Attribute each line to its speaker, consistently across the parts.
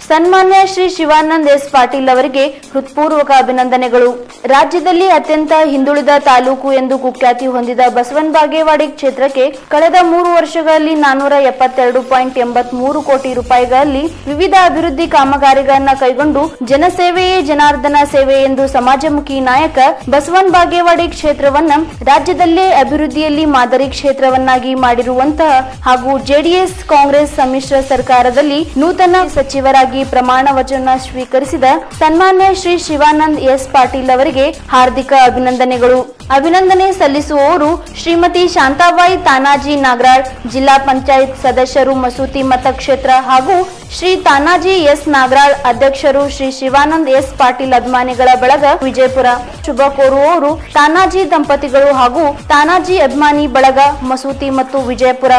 Speaker 1: ಸನ್ಮಾನ್ಯ ಶ್ರೀ ಶಿವಾನಂದ್ ಎಸ್ ಪಾಟೀಲ್ ಅವರಿಗೆ ಹೃತ್ಪೂರ್ವಕ ಅಭಿನಂದನೆಗಳು ರಾಜ್ಯದಲ್ಲಿ ಅತ್ಯಂತ ಹಿಂದುಳಿದ ತಾಲೂಕು ಎಂದು ಕುಖ್ಯಾತಿ ಹೊಂದಿದ ಬಸವನ ಬಾಗೇವಾಡಿ ಕ್ಷೇತ್ರಕ್ಕೆ ಕಳೆದ ಮೂರು ವರ್ಷಗಳಲ್ಲಿ ನಾನೂರ ಎಪ್ಪತ್ತೆರಡು ಪಾಯಿಂಟ್ ಎಂಬತ್ಮೂರು ಕೋಟಿ ರೂಪಾಯಿಗಳಲ್ಲಿ ವಿವಿಧ ಅಭಿವೃದ್ಧಿ ಕಾಮಗಾರಿಗಳನ್ನ ಕೈಗೊಂಡು ಜನಸೇವೆಯೇ ಜನಾರ್ದನ ಸೇವೆ ಎಂದು ಸಮಾಜಮುಖಿ ನಾಯಕ ಬಸವನ್ ಬಾಗೇವಾಡಿ ಕ್ಷೇತ್ರವನ್ನ ರಾಜ್ಯದಲ್ಲೇ ಅಭಿವೃದ್ಧಿಯಲ್ಲಿ ಮಾದರಿ ಕ್ಷೇತ್ರವನ್ನಾಗಿ ಮಾಡಿರುವಂತಹ ಹಾಗೂ ಜೆಡಿಎಸ್ ಕಾಂಗ್ರೆಸ್ ಸಮ್ಮಿಶ್ರ ಸರ್ಕಾರದಲ್ಲಿ ನೂತನ ಸಚಿವರಾಗಿ ಪ್ರಮಾಣ ವಚನ ಸ್ವೀಕರಿಸಿದ ಸನ್ಮಾನ್ಯ ಶ್ರೀ ಶಿವಾನಂದ್ ಎಸ್ ಪಾಟೀಲ್ ಅವರಿಗೆ ಹಾರ್ದಿಕ ಅಭಿನಂದನೆಗಳು ಅಭಿನಂದನೆ ಸಲ್ಲಿಸುವವರು ಶ್ರೀಮತಿ ಶಾಂತಾಬಾಯಿ ತಾನಾಜಿ ನಾಗರಾಳ್ ಜಿಲ್ಲಾ ಪಂಚಾಯತ್ ಸದಸ್ಯರು ಮಸೂತಿ ಮತಕ್ಷೇತ್ರ ಹಾಗೂ ಶ್ರೀ ತಾನಾಜಿ ಎಸ್ ನಾಗರಾಳ್ ಅಧ್ಯಕ್ಷರು ಶ್ರೀ ಶಿವಾನಂದ್ ಎಸ್ ಪಾಟೀಲ್ ಅಭಿಮಾನಿಗಳ ಬಳಗ ವಿಜಯಪುರ ಶುಭ ಕೋರುವವರು ತಾನಾಜಿ ದಂಪತಿಗಳು ಹಾಗೂ ತಾನಾಜಿ ಅಭಿಮಾನಿ ಬಳಗ ಮಸೂತಿ ಮತ್ತು ವಿಜಯಪುರ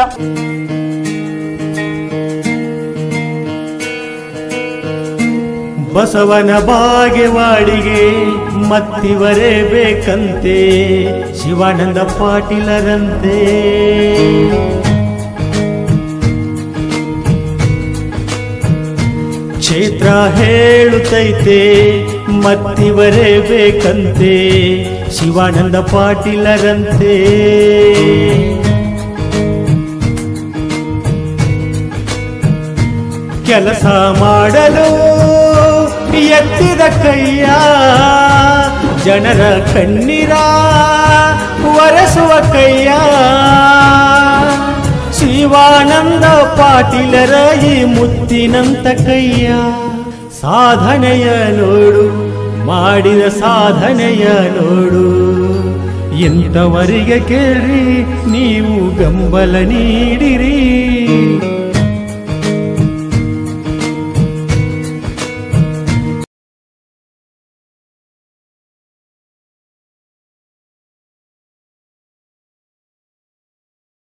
Speaker 2: ಬಸವನ ಬಾಗೆವಾಡಿಗೆ ಮತ್ತಿವರೇ ಬೇಕಂತೆ ಶಿವಾನಂದ ಪಾಟೀಲರಂತೆ ಕ್ಷೇತ್ರ ಹೇಳುತ್ತೈತೆ ಮತ್ತಿವರೇ ಬೇಕಂತೆ ಶಿವಾನಂದ ಪಾಟೀಲರಂತೆ ಕೆಲಸ ಮಾಡಲು ಎತ್ತಿದ ಕೈಯ ಜನರ ಕಣ್ಣೀರ ಒರೆಸುವ ಕೈಯ ಶಿವಾನಂದ ಪಾಟೀಲರ ಈ ಮುತ್ತಿನಂತ ಕೈಯ ಸಾಧನೆಯ ನೋಡು ಮಾಡಿದ ಸಾಧನೆಯ ನೋಡು ಎಂತವರಿಗೆ ಕೇಳ್ರಿ ನೀವು ಬೆಂಬಲ ನೀಡಿರಿ